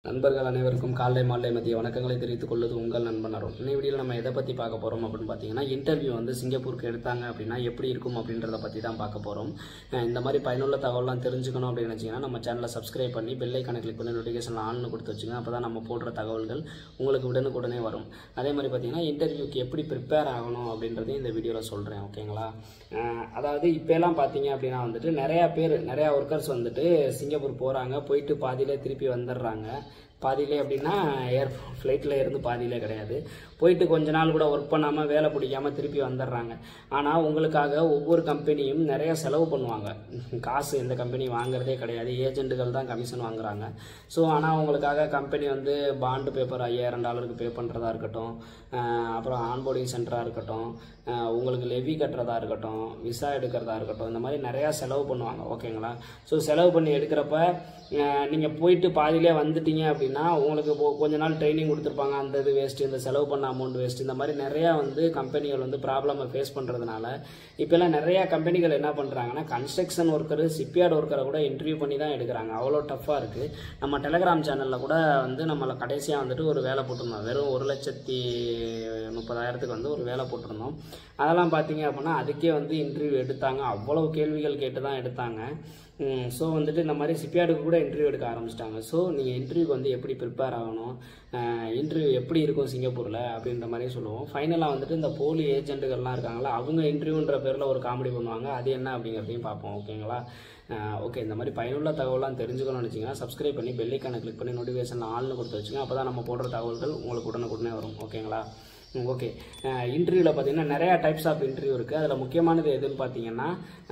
நண்பர்கள் அனைவருக்கும் காலை மாலை மதிய வணக்கங்களை தெரிவித்துக் கொள்வது உங்கள் நண்பன் அருண் இந்த வீடியோவில் நம்ம எதை பற்றி பார்க்க போகிறோம் அப்படின்னு பார்த்தீங்கன்னா இன்டர்வியூ வந்து சிங்கப்பூருக்கு எடுத்தாங்க அப்படின்னா எப்படி இருக்கும் அப்படின்றத பற்றி தான் பார்க்க போகிறோம் இந்த மாதிரி பயனுள்ள தகவலாம் தெரிஞ்சுக்கணும் அப்படின்னு நினச்சிங்கன்னா நம்ம சேனலை சப்ஸ்கிரைப் பண்ணி பெல் ஐக்கானை கிளிக் பண்ணி நோட்டிஃபிகேஷன் ஆன்னு கொடுத்து வச்சுங்க அப்போ தான் நம்ம போடுற தகவல்கள் உங்களுக்கு உடனுக்குடனே வரும் அதே மாதிரி பார்த்தீங்கன்னா இன்டர்வியூக்கு எப்படி ப்ரிப்பேர் ஆகணும் அப்படின்றதையும் இந்த வீடியோவில் சொல்கிறேன் ஓகேங்களா அஹ் அதாவது இப்போலாம் பார்த்தீங்க அப்படின்னா வந்துட்டு நிறையா பேர் நிறையா ஒர்க்கர்ஸ் வந்துட்டு சிங்கப்பூர் போகிறாங்க போயிட்டு பாதியிலே திருப்பி வந்துடுறாங்க பாதியிலே அப்படின்னா ஏர் ஃப்ளைட்டில் இருந்து பாதியிலே கிடையாது போயிட்டு கொஞ்ச நாள் கூட ஒர்க் பண்ணாமல் வேலை பிடிக்காம திருப்பி வந்துடுறாங்க ஆனால் உங்களுக்காக ஒவ்வொரு கம்பெனியும் நிறைய செலவு பண்ணுவாங்க காசு எந்த கம்பெனி வாங்குறதே கிடையாது ஏஜென்ட்டுகள் தான் கமிஷன் வாங்குறாங்க ஸோ ஆனால் உங்களுக்காக கம்பெனி வந்து பாண்டு பேப்பர் ஐயாயிரம் டாலருக்கு பே பண்ணுறதா இருக்கட்டும் அஹ் அப்புறம் ஆன்போர்டிங் சென்டராக இருக்கட்டும் அஹ் உங்களுக்கு லெவி கட்டுறதா இருக்கட்டும் விசா எடுக்கிறதா இருக்கட்டும் இந்த மாதிரி நிறையா செலவு பண்ணுவாங்க ஓகேங்களா ஸோ செலவு பண்ணி எடுக்கிறப்ப நீங்கள் போயிட்டு பாதியிலே வந்துட்டீங்க அப்படின்னா உங்களுக்கு இப்போ கொஞ்ச நாள் ட்ரைனிங் கொடுத்துருப்பாங்க அந்த இது வேஸ்ட்டு இந்த செலவு பண்ண அமௌண்ட் வேஸ்ட் இந்த மாதிரி நிறையா வந்து கம்பெனிகள் வந்து ப்ராப்ளமை ஃபேஸ் பண்ணுறதுனால இப்போல்லாம் நிறையா கம்பெனிகள் என்ன பண்ணுறாங்கன்னா கன்ஸ்ட்ரக்ஷன் ஒர்க்கர் ஷிப்யார்ட் ஒர்க்கரை கூட இன்டர்வியூ பண்ணி தான் எடுக்கிறாங்க அவ்வளோ டஃப்பாக இருக்குது நம்ம டெலகிராம் சேனலில் கூட வந்து நம்மளை கடைசியாக வந்துட்டு ஒரு வேலை போட்டிருந்தோம் வெறும் ஒரு லட்சத்தி முப்பதாயிரத்துக்கு வந்து ஒரு வேலை போட்டிருந்தோம் அதெல்லாம் பார்த்தீங்க அப்படின்னா அதுக்கே வந்து இன்டர்வியூ எடுத்தாங்க அவ்வளவு கேள்விகள் கேட்டு தான் எடுத்தாங்க ஸோ வந்துட்டு இந்த மாதிரி சிப்பியார்டுக்கு கூட இன்டர்வியூ எடுக்க ஆரம்பிச்சிட்டாங்க ஸோ நீங்கள் இன்டர்வியூக்கு வந்து எப்படி ப்ரிப்பேர் ஆகணும் இன்டர்வியூ எப்படி இருக்கும் சிங்கப்பூரில் அப்படின்ற மாதிரி சொல்லுவோம் ஃபைனலாக வந்துட்டு இந்த போலி ஏஜென்ட்டுகள்லாம் இருக்காங்களா அவங்க இன்டர்வியூன்ற பேரில் ஒரு காமெடி பண்ணுவாங்க அது என்ன அப்படிங்கிறதையும் பார்ப்போம் ஓகேங்களா ஓகே இந்த மாதிரி பயனுள்ள தகவலாம் தெரிஞ்சுக்கணும்னு நினச்சிங்கன்னா சப்ஸ்கிரைப் பண்ணி பெல்லைக்கான கிளிக் பண்ணி நோட்டிஃபிகேஷன் ஆள்னு கொடுத்து வச்சுங்க அப்போ தான் நம்ம போடுற தகவல்கள் உங்களுக்கு உடனுக்குடனே வரும் ஓகேங்களா ஓகே இன்டர்வியூவில் பார்த்தீங்கன்னா நிறையா டைப்ஸ் ஆஃப் இன்டர்வியூ இருக்குது அதில் முக்கியமானது எதுன்னு பார்த்தீங்கன்னா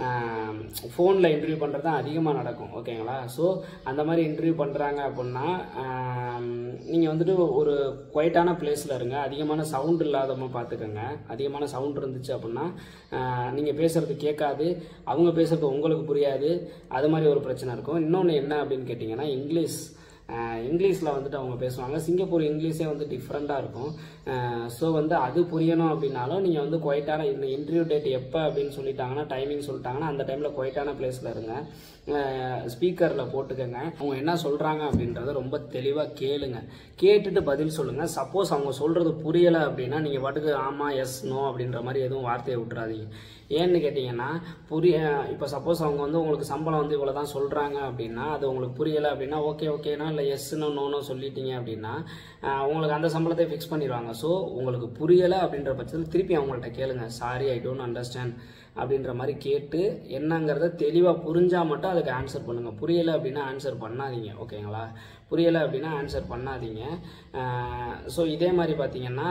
ஃபோனில் இன்டர்வியூ பண்ணுறது தான் அதிகமாக நடக்கும் ஓகேங்களா ஸோ அந்த மாதிரி இன்டர்வியூ பண்ணுறாங்க அப்படின்னா நீங்கள் வந்துட்டு ஒரு குவைட்டான பிளேஸில் இருங்க அதிகமான சவுண்ட் இல்லாதமாக பார்த்துக்கோங்க அதிகமான சவுண்ட் இருந்துச்சு அப்படின்னா நீங்கள் பேசுகிறது கேட்காது அவங்க பேசுகிறது உங்களுக்கு புரியாது அது மாதிரி ஒரு பிரச்சனை இருக்கும் இன்னொன்று என்ன அப்படின்னு கேட்டிங்கன்னா இங்கிலீஷ் இங்கிலீஷில் வந்துட்டு அவங்க பேசுவாங்க சிங்கப்பூர் இங்கிலீஷே வந்து டிஃப்ரெண்ட்டாக இருக்கும் ஸோ வந்து அது புரியணும் அப்படின்னாலும் நீங்கள் வந்து குவைட்டான இந்த இன்டர்வியூ டேட் எப்போ அப்படின்னு சொல்லிட்டாங்கன்னா டைமிங் சொல்லிட்டாங்கன்னா அந்த டைமில் குவைட்டான பிளேஸில் இருங்க ஸ்பீக்கரில் போட்டுக்கோங்க அவங்க என்ன சொல்கிறாங்க அப்படின்றத ரொம்ப தெளிவாக கேளுங்க கேட்டுட்டு பதில் சொல்லுங்கள் சப்போஸ் அவங்க சொல்கிறது புரியலை அப்படின்னா நீங்கள் பாட்டுக்கு ஆமாம் எஸ் நோ அப்படின்ற மாதிரி எதுவும் வார்த்தையை விட்டுறாதீங்க ஏன்னு கேட்டிங்கன்னா புரிய இப்போ சப்போஸ் அவங்க வந்து உங்களுக்கு சம்பளம் வந்து இவ்வளோ தான் சொல்கிறாங்க அப்படின்னா அது உங்களுக்கு புரியலை அப்படின்னா ஓகே ஓகேனா இல்லை எஸ்னோ நோனோ சொல்லிட்டீங்க அப்படின்னா உங்களுக்கு அந்த சம்பளத்தை ஃபிக்ஸ் பண்ணிடுவாங்க ஸோ உங்களுக்கு புரியலை அப்படின்ற பட்சத்தில் திருப்பி அவங்கள்ட்ட கேளுங்க சாரி ஐ டோன்ட் அண்டர்ஸ்டாண்ட் அப்படின்ற மாதிரி கேட்டு என்னங்கிறத தெளிவாக புரிஞ்சால் மட்டும் அதுக்கு ஆன்சர் பண்ணுங்கள் புரியலை அப்படின்னா ஆன்சர் பண்ணாதீங்க ஓகேங்களா புரியலை அப்படின்னா ஆன்சர் பண்ணாதீங்க ஸோ இதே மாதிரி பார்த்தீங்கன்னா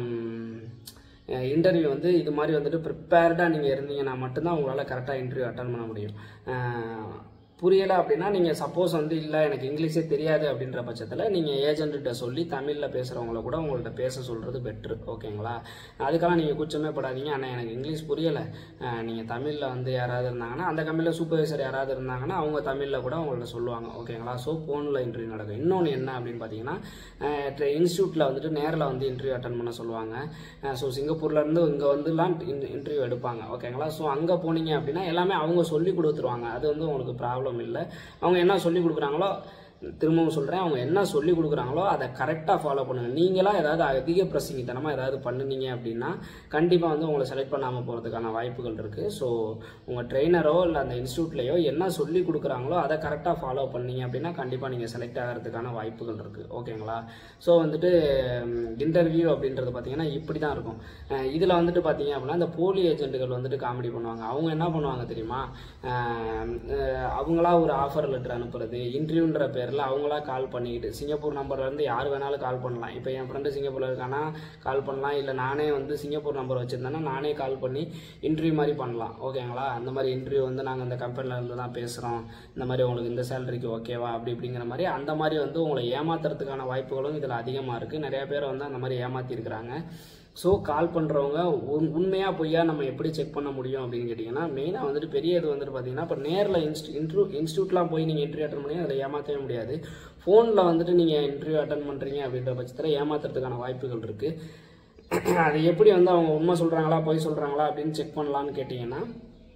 இன்டர்வியூ வந்து இது மாதிரி வந்துட்டு ப்ரிப்பேர்டாக நீங்கள் இருந்தீங்கன்னா மட்டும்தான் உங்களால் கரெக்டாக இன்டர்வியூ அட்டன் பண்ண முடியும் புரியலை அப்படின்னா நீங்கள் சப்போஸ் வந்து இல்லை எனக்கு இங்கிலீஷே தெரியாது அப்படின்ற பட்சத்தில் நீங்கள் ஏஜென்ட்டுகிட்ட சொல்லி தமிழில் பேசுகிறவங்கள கூட உங்கள்கிட்ட பேச சொல்கிறது பெட்ரு ஓகேங்களா அதுக்கெல்லாம் நீங்கள் கூச்சமே படாதீங்க ஆனால் எனக்கு இங்கிலீஷ் புரியலை நீங்கள் தமிழில் வந்து யாராவது இருந்தாங்கன்னா அந்த கம்பெனியில் சூப்பர்வைசர் யாராவது இருந்தாங்கன்னா அவங்க தமிழில் கூட உங்கள்கிட்ட சொல்லுவாங்க ஓகேங்களா ஸோ ஃபோனில் இன்டர்வியூ நடக்கும் இன்னொன்று என்ன அப்படின்னு பார்த்தீங்கன்னா இன்ஸ்டியூட்டில் வந்துட்டு நேரில் வந்து இன்டர்வியூ அட்டன் பண்ண சொல்லுவாங்க ஸோ சிங்கப்பூர்லேருந்து இங்கே வந்துலாம் இன்டர்வியூ எடுப்பாங்க ஓகேங்களா ஸோ அங்கே போனீங்க அப்படின்னா எல்லாமே அவங்க சொல்லி கொடுத்துருவாங்க அது வந்து உங்களுக்கு ப்ராப்ளம் ப்ராப்ளம் இல்லை அவங்க என்ன சொல்லி கொடுக்குறாங்களோ திரும்பவும் சொல்கிறேன் அவங்க என்ன சொல்லி கொடுக்குறாங்களோ அதை கரெக்டாக ஃபாலோ பண்ணுங்கள் நீங்களாம் ஏதாவது அதிக பிரசங்கித்தனமாக ஏதாவது பண்ணுனீங்க அப்படின்னா கண்டிப்பாக வந்து உங்களை செலக்ட் பண்ணாமல் போகிறதுக்கான வாய்ப்புகள் இருக்குது ஸோ உங்கள் ட்ரெயினரோ இல்லை அந்த இன்ஸ்டியூட்லேயோ என்ன சொல்லி கொடுக்குறாங்களோ அதை கரெக்டாக ஃபாலோ பண்ணீங்க அப்படின்னா கண்டிப்பாக நீங்கள் செலக்ட் ஆகிறதுக்கான வாய்ப்புகள் இருக்குது ஓகேங்களா ஸோ வந்துட்டு இன்டர்வியூ அப்படின்றது பார்த்தீங்கன்னா இப்படி தான் இருக்கும் இதில் வந்துட்டு பார்த்தீங்க அப்படின்னா இந்த போலி ஏஜென்ட்டுகள் வந்துட்டு காமெடி பண்ணுவாங்க அவங்க என்ன பண்ணுவாங்க தெரியுமா அவங்களா ஒரு ஆஃபர் லெட்டர் அனுப்புறது இன்டர்வியூன்ற பேர் பேரில் அவங்களா கால் பண்ணிக்கிட்டு சிங்கப்பூர் நம்பர்லேருந்து யார் வேணாலும் கால் பண்ணலாம் இப்போ என் ஃப்ரெண்டு சிங்கப்பூரில் இருக்கானா கால் பண்ணலாம் இல்லை நானே வந்து சிங்கப்பூர் நம்பர் வச்சுருந்தேன்னா நானே கால் பண்ணி இன்டர்வியூ மாதிரி பண்ணலாம் ஓகேங்களா அந்த மாதிரி இன்டர்வியூ வந்து நாங்கள் இந்த கம்பெனியில் இருந்து தான் பேசுகிறோம் இந்த மாதிரி உங்களுக்கு இந்த சேலரிக்கு ஓகேவா அப்படி இப்படிங்கிற மாதிரி அந்த மாதிரி வந்து உங்களை ஏமாத்துறதுக்கான வாய்ப்புகளும் இதில் அதிகமாக இருக்குது நிறைய பேர் வந்து அந்த மாதிரி ஏமாற்றிருக்கிறாங்க ஸோ கால் பண்ணுறவங்க உண் உண்மையாக பொய்யா நம்ம எப்படி செக் பண்ண முடியும் அப்படின்னு கேட்டிங்கன்னா மெயினாக வந்துட்டு பெரிய இது வந்துட்டு பார்த்தீங்கன்னா இப்போ நேரில் இன்ஸ்ட் இன்ட்ரூ இன்ஸ்டியூட்லாம் போய் நீங்கள் இன்டர்வியூ அட்டன் பண்ணி அதில் ஏமாற்றவே முடியாது ஃபோனில் வந்துட்டு நீங்கள் இன்டர்வியூ அட்டன் பண்ணுறீங்க அப்படின்ற பட்சத்தில் ஏமாத்துறதுக்கான வாய்ப்புகள் இருக்குது அது எப்படி வந்து அவங்க உண்மை சொல்கிறாங்களா பொய் சொல்கிறாங்களா அப்படின்னு செக் பண்ணலான்னு கேட்டிங்கன்னா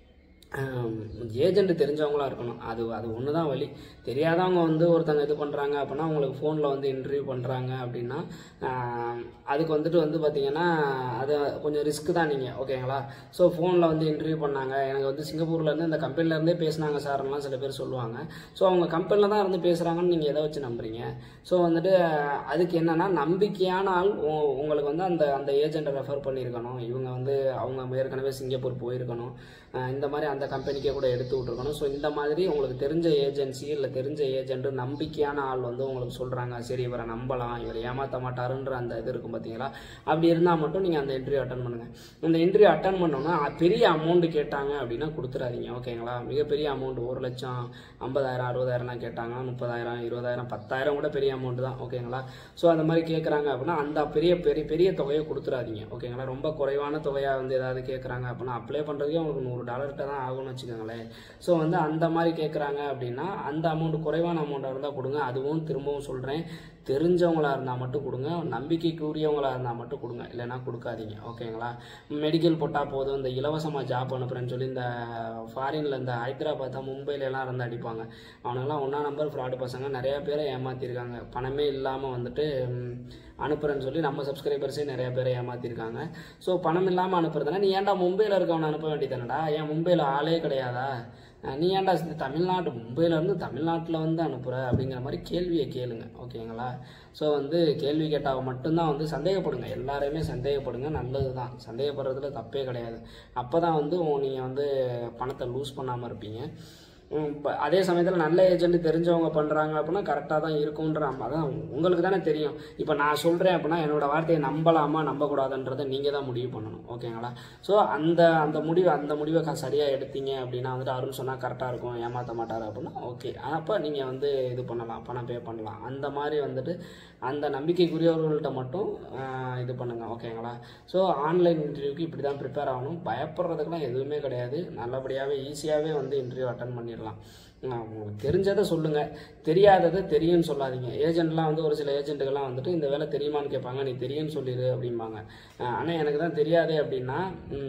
ஏஜென்ட் தெரிஞ்சவங்களா இருக்கணும் அது அது ஒன்று தான் வழி தெரியாதவங்க வந்து ஒருத்தங்க இது பண்ணுறாங்க அப்படின்னா உங்களுக்கு ஃபோனில் வந்து இன்டர்வியூ பண்ணுறாங்க அப்படின்னா ஆஹ், அதுக்கு வந்துட்டு வந்து பார்த்தீங்கன்னா அது கொஞ்சம் ரிஸ்க் தான் நீங்கள் ஓகேங்களா ஸோ ஃபோனில் வந்து இன்டர்வியூ பண்ணாங்க எனக்கு வந்து சிங்கப்பூர்லேருந்து இந்த கம்பெனிலேருந்தே பேசுனாங்க சார்லாம் சில பேர் சொல்லுவாங்க ஸோ அவங்க கம்பெனியில் தான் இருந்து பேசுகிறாங்கன்னு நீங்கள் எதை வச்சு நம்புறீங்க ஸோ வந்துட்டு அதுக்கு என்னன்னா நம்பிக்கையான ஆள் உ- உங்களுக்கு வந்து அந்த அந்த ஏஜென்ட்டை ரெஃபர் பண்ணியிருக்கணும் இவங்க வந்து அவங்க ஏற்கனவே சிங்கப்பூர் போயிருக்கணும் அஹ் இந்த மாதிரி அந்த கம்பெனிக்கே கூட எடுத்து விட்ருக்கணும் ஸோ இந்த மாதிரி உங்களுக்கு தெரிஞ்ச ஏஜென்சி இல்லை தெரிஞ்ச ஏஜென்ட் நம்பிக்கையான ஆள் வந்து உங்களுக்கு சொல்கிறாங்க சரி இவரை நம்பலாம் இவர் ஏமாற்ற மாட்டாருன்ற அந்த இது இருக்கும் பார்த்தீங்களா அப்படி இருந்தால் மட்டும் நீங்கள் அந்த இன்டர்வியூ அட்டன் பண்ணுங்கள் அந்த இன்டர்வியூ அட்டன் பண்ணோன்னா பெரிய அமௌண்ட் கேட்டாங்க அப்படின்னா கொடுத்துறாதீங்க ஓகேங்களா மிகப்பெரிய அமௌண்ட் ஒரு லட்சம் ஐம்பதாயிரம் அறுபதாயிரம்லாம் கேட்டாங்க முப்பதாயிரம் இருபதாயிரம் பத்தாயிரம் கூட பெரிய அமௌண்ட் தான் ஓகேங்களா ஸோ அந்த மாதிரி கேட்குறாங்க அப்படின்னா அந்த பெரிய பெரிய பெரிய தொகையை கொடுத்துறாதீங்க ஓகேங்களா ரொம்ப குறைவான தொகையாக வந்து ஏதாவது கேட்குறாங்க அப்படின்னா அப்ளை பண்ணுறதுக்கே உங்களுக்கு நூறு டாலர்கிட்ட தான் ஆகும்னு வச்சுக்கோங்களேன் ஸோ வந்து அந்த மாதிரி கேட்குறாங்க அப்படின்னா அந்த அமௌண்ட் குறைவான அமௌண்ட்டாக இருந்தால் கொடுங்க அதுவும் திரும்பவும் சொல்கிறேன் தெரிஞ்சவங்களா இருந்தால் மட்டும் கொடுங்க நம்பிக்கைக்குரியவங்களா இருந்தால் மட்டும் கொடுங்க இல்லைன்னா கொடுக்காதீங்க ஓகேங்களா மெடிக்கல் போட்டால் போதும் இந்த இலவசமாக ஜாப் அனுப்புகிறேன்னு சொல்லி இந்த ஃபாரினில் இந்த ஹைதராபாத் மும்பைல எல்லாம் இருந்து அடிப்பாங்க அவனுங்கெல்லாம் ஒன்றா நம்பர் ஃப்ராடு பசங்க நிறைய பேரை ஏமாற்றிருக்காங்க பணமே இல்லாமல் வந்துட்டு ம், அனுப்புறேன்னு சொல்லி நம்ம சப்ஸ்கிரைபர்ஸே நிறைய பேரை ஏமாற்றிருக்காங்க ஸோ பணம் இல்லாமல் அனுப்புறதுனா நீ ஏன்டா மும்பையில் இருக்கவனை அனுப்ப வேண்டியதானடா ஏன் மும்பையில் ஆளே கிடையாதா அஹ் நீ ஏன்டா இந்த தமிழ்நாட்டு மும்பையிலேருந்து தமிழ்நாட்டில் வந்து அனுப்புகிற அப்படிங்கிற மாதிரி கேள்வியை கேளுங்க ஓகேங்களா ஸோ வந்து கேள்வி கேட்டால் மட்டும்தான் வந்து சந்தேகப்படுங்க எல்லாரையுமே சந்தேகப்படுங்க நல்லது தான் சந்தேகப்படுறதுல தப்பே கிடையாது அப்போ தான் வந்து நீங்கள் வந்து பணத்தை லூஸ் பண்ணாமல் இருப்பீங்க உம், இப்ப அதே சமயத்தில் நல்ல ஏஜென்ட் தெரிஞ்சவங்க பண்ணுறாங்க அப்படின்னா கரெக்டாக தான் இருக்குன்ற அதான் உங்களுக்கு தானே தெரியும் இப்போ நான் சொல்கிறேன் அப்படின்னா என்னோட வார்த்தையை நம்பலாமா நம்பக்கூடாதுன்றதை நீங்கள் தான் முடிவு பண்ணணும் ஓகேங்களா ஸோ அந்த அந்த முடிவு அந்த முடிவை க சரியாக எடுத்தீங்க அப்படின்னா வந்துட்டு அருண் சொன்னால் கரெக்டாக இருக்கும் ஏமாற்ற மாட்டார் அப்படின்னா ஓகே அப்போ நீங்கள் வந்து இது பண்ணலாம் பணம் பே பண்ணலாம் அந்த மாதிரி வந்துட்டு அந்த நம்பிக்கைக்குரியவர்கள்ட்ட மட்டும் ஆஹ், இது பண்ணுங்கள் ஓகேங்களா ஸோ ஆன்லைன் இன்டர்வியூக்கு இப்படி தான் ப்ரிப்பேர் ஆகணும் பயப்படுறதுக்கெல்லாம் எதுவுமே கிடையாது நல்லபடியாகவே ஈஸியாகவே வந்து இன்டர்வியூ அட்டன் பண்ணிடலாம் ஆஹ், உங்களுக்கு தெரிஞ்சதை சொல்லுங்கள் தெரியாததை தெரியும்னு சொல்லாதீங்க ஏஜென்ட்லாம் வந்து ஒரு சில ஏஜென்ட்டுகள்லாம் வந்துட்டு இந்த வேலை தெரியுமான்னு கேட்பாங்க நீ தெரியும்னு சொல்லிடு அப்படிம்பாங்க ஆனால் எனக்கு தான் தெரியாதே அப்படின்னா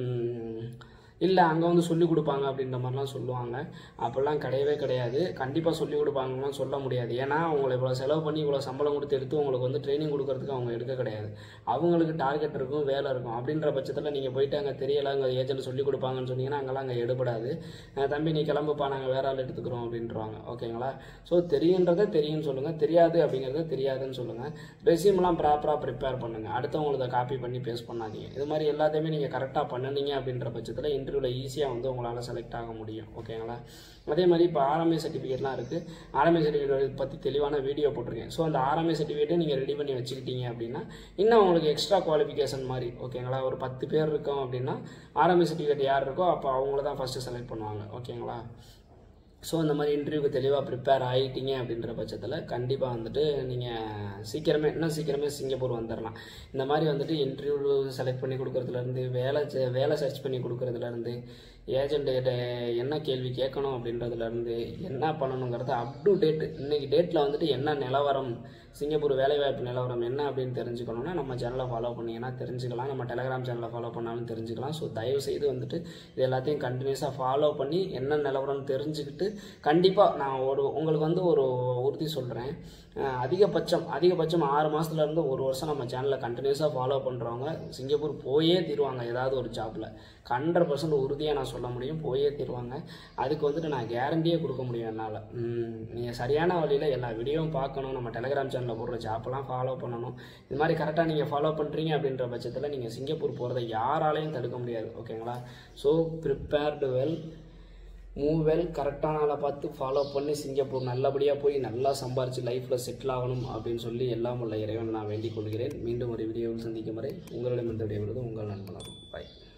ம், இல்லை அங்கே வந்து சொல்லி கொடுப்பாங்க அப்படின்ற மாதிரிலாம் சொல்லுவாங்க அப்படிலாம் கிடையவே கிடையாது கண்டிப்பாக சொல்லி கொடுப்பாங்கலாம் சொல்ல முடியாது ஏன்னா அவங்களை இவ்வளோ செலவு பண்ணி இவ்வளோ சம்பளம் கொடுத்து எடுத்து உங்களுக்கு வந்து ட்ரைனிங் கொடுக்கறதுக்கு அவங்க எடுக்க கிடையாது அவங்களுக்கு டார்கெட் இருக்கும் வேலை இருக்கும் அப்படின்ற பட்சத்தில் நீங்கள் போயிட்டு அங்கே தெரியல அங்கே ஏஜென்ட் சொல்லி கொடுப்பாங்கன்னு சொன்னீங்கன்னா அங்கெல்லாம் அங்கே எடுபடாது அஹ் தம்பி நீ கிளம்புப்பா நாங்கள் வேற ஆள் எடுத்துக்கிறோம் அப்படின்றவாங்க ஓகேங்களா ஸோ தெரியுன்றதை தெரியும்னு சொல்லுங்கள் தெரியாது அப்படிங்கிறத தெரியாதுன்னு சொல்லுங்கள் ரெசியூம்லாம் ப்ராப்பராக ப்ரிப்பேர் பண்ணுங்கள் அடுத்தவங்களத காப்பி பண்ணி பேஸ்ட் பண்ணாதீங்க இது மாதிரி எல்லாத்தையுமே நீங்கள் கரெக்டாக பண்ணுனீங்க அப்படின்ற பட்சத்தில் இன்டர்வியூவில் ஈஸியாக வந்து உங்களால் செலக்ட் ஆக முடியும் ஓகேங்களா அதே மாதிரி இப்போ ஆர்எம்ஐ சர்டிஃபிகேட்லாம் இருக்குது ஆர்எம்ஐ சர்டிஃபிகேட் பற்றி தெளிவான வீடியோ போட்டிருக்கேன் ஸோ அந்த ஆர்எம்ஐ சர்டிஃபிகேட்டை நீங்கள் ரெடி பண்ணி வச்சுக்கிட்டீங்க அப்படின்னா இன்னும் உங்களுக்கு எக்ஸ்ட்ரா குவாலிஃபிகேஷன் மாதிரி ஓகேங்களா ஒரு பத்து பேர் இருக்கோம் அப்படின்னா ஆர்எம்ஐ சர்டிஃபிகேட் யார் இருக்கோ அப்போ அவங்கள தான் ஃபஸ்ட்டு செலக்ட் பண்ணுவாங்க ஓகேங்களா ஸோ இந்த மாதிரி இன்டர்வியூக்கு தெளிவாக ப்ரிப்பேர் ஆகிட்டீங்க அப்படின்ற பட்சத்தில் கண்டிப்பாக வந்துட்டு நீங்கள் சீக்கிரமே இன்னும் சீக்கிரமே சிங்கப்பூர் வந்துடலாம் இந்த மாதிரி வந்துட்டு இன்டர்வியூ செலக்ட் பண்ணி கொடுக்குறதுலேருந்து வேலை செ- வேலை சர்ச் பண்ணி கொடுக்குறதுலேருந்து ஏஜென்ட்டு என்ன கேள்வி கேட்கணும் அப்படின்றதுலேருந்து என்ன பண்ணணுங்கிறது அப் டு டேட் இன்னைக்கு டேட்டில் வந்துட்டு என்ன நிலவரம் சிங்கப்பூர் வேலைவாய்ப்பு நிலவரம் என்ன அப்படின்னு தெரிஞ்சுக்கணும்னா நம்ம சேனலை ஃபாலோ பண்ணீங்கன்னா தெரிஞ்சுக்கலாம் நம்ம டெலகிராம் சேனலை ஃபாலோ பண்ணாலும் தெரிஞ்சுக்கலாம் ஸோ தயவு செய்து வந்துட்டு இது எல்லாத்தையும் கண்டினியூஸாக ஃபாலோ பண்ணி என்ன நிலவரம்னு தெரிஞ்சுக்கிட்டு கண்டிப்பாக நான் ஒரு உங்களுக்கு வந்து ஒரு உறுதி சொல்கிறேன் அதிகபட்சம் அதிகபட்சம் ஆறு மாசத்துல இருந்து ஒரு வருஷம் நம்ம சேனலில் கண்டினியூஸாக ஃபாலோ பண்ணுறவங்க சிங்கப்பூர் போயே தீருவாங்க ஏதாவது ஒரு ஜாப்பில் ஹண்ட்ரட் பர்சன்ட் உறுதியாக நான் சொல்ல முடியும் போயே தீருவாங்க அதுக்கு வந்துட்டு நான் கேரண்டியே கொடுக்க முடியும் என்னால் நீங்கள் சரியான வழியில் எல்லா வீடியோவும் பார்க்கணும் நம்ம டெலிகிராம் சேனலில் போடுற ஜாப்பெல்லாம் ஃபாலோ பண்ணணும் இது மாதிரி கரெக்டாக நீங்கள் ஃபாலோ பண்ணுறீங்க அப்படின்ற பட்சத்தில் நீங்கள் சிங்கப்பூர் போகிறத யாராலையும் தடுக்க முடியாது ஓகேங்களா so prepared well move well கரெக்டான ஆளை பார்த்து ஃபாலோ பண்ணி சிங்கப்பூர் நல்லபடியாக போய் நல்லா சம்பாரித்து லைஃப்பில் செட்டில் ஆகணும் அப்படின்னு சொல்லி எல்லாம் உள்ள இறைவன் நான் வேண்டிக் கொள்கிறேன் மீண்டும் ஒரு வீடியோவில் சந்திக்கும் வரை உங்களிடமிருந்து விடைபெறுவது உங்கள் நண்பனாகும் பாய்